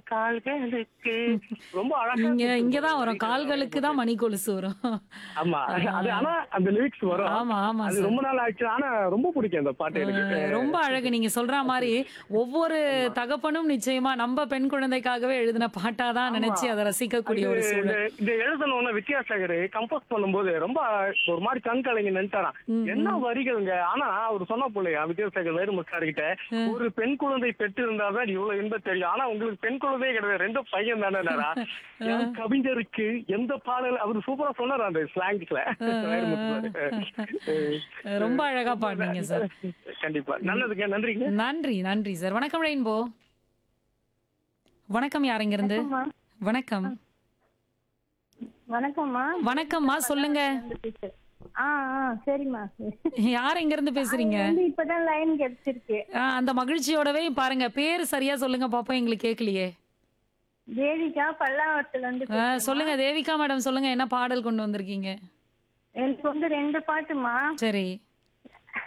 கால்களுக்கு ரொம்ப அழகா இங்க இருக்கும். இங்கதான் வரும் கால்களுக்கு தான் மணி கொலுசு வரும் ஆமா அது ஆனா அந்த லிரிக்ஸ் வரும் ஆமா ஆமா அது சார் ரொம்ப நாள் ஆச்சு ஆனா ரொம்ப பிடிக்கும் அந்த பாட்டு எனக்கு ரொம்ப அழகு நீங்க சொல்ற மாதிரி ஒவ்வொரு தகப்பனும் நிச்சயமா நம்ம பெண் குழந்தைக்காகவே எழுதின பாட்டா தான் நினைச்சு அதை ரசிக்கக்கூடிய ஒரு இது- சூழல் இந்த- இந்த எழுதணும்னு வித்யாசாகர் கம்போஸ் பண்ணும்போது ரொம்ப ஒரு மாதிரி கண் கலங்கி நின்ட்டாராம் என்ன வரிகள்ங்க ஆனா அவர் சொன்ன போலயா வித்யாசாகர் வேறுமுசார் கிட்ட ஒரு பெண் குழந்தை பெற்று இருந்தாதான் இவ்வளவு இன்பம் தெரியும் ஆனா உங்களுக்கு பெண் குழந்தையே கிடையாது ரெண்டும் பையன் தானே என் கவிஞருக்கு எந்த பாடல் அவர் சூப்பரா சொன்னார் அந்த ஸ்லாங்ஸ்ல ரொம்ப அழகா பாடுனீங்க சார் கண்டிப்பா நல்லதுங்க நன்றிங்க நன்றி நன்றி சார் வணக்கம் ரெயின்போ வணக்கம் யார் இங்க இருந்து வணக்கம் வணக்கம்மா வணக்கம்மா சொல்லுங்க ஆ ஆ சரிம்மா யார் எங்க இருந்து பேசுறீங்க வந்து இப்பதான் லைன் கிடைச்சிருக்கு ஆ, அந்த மகிழ்ச்சியோடவே பாருங்க பேர் சரியா சொல்லுங்க பாப்போம் எங்களுக்கு கேட்கலையே தேவிகா பல்லாவரத்துல இருந்து ஆ, சொல்லுங்க தேவிகா மேடம் சொல்லுங்க என்ன பாடல் கொண்டு வந்திருக்கீங்க எனக்கு வந்து ரெண்டு பாட்டுமா சரி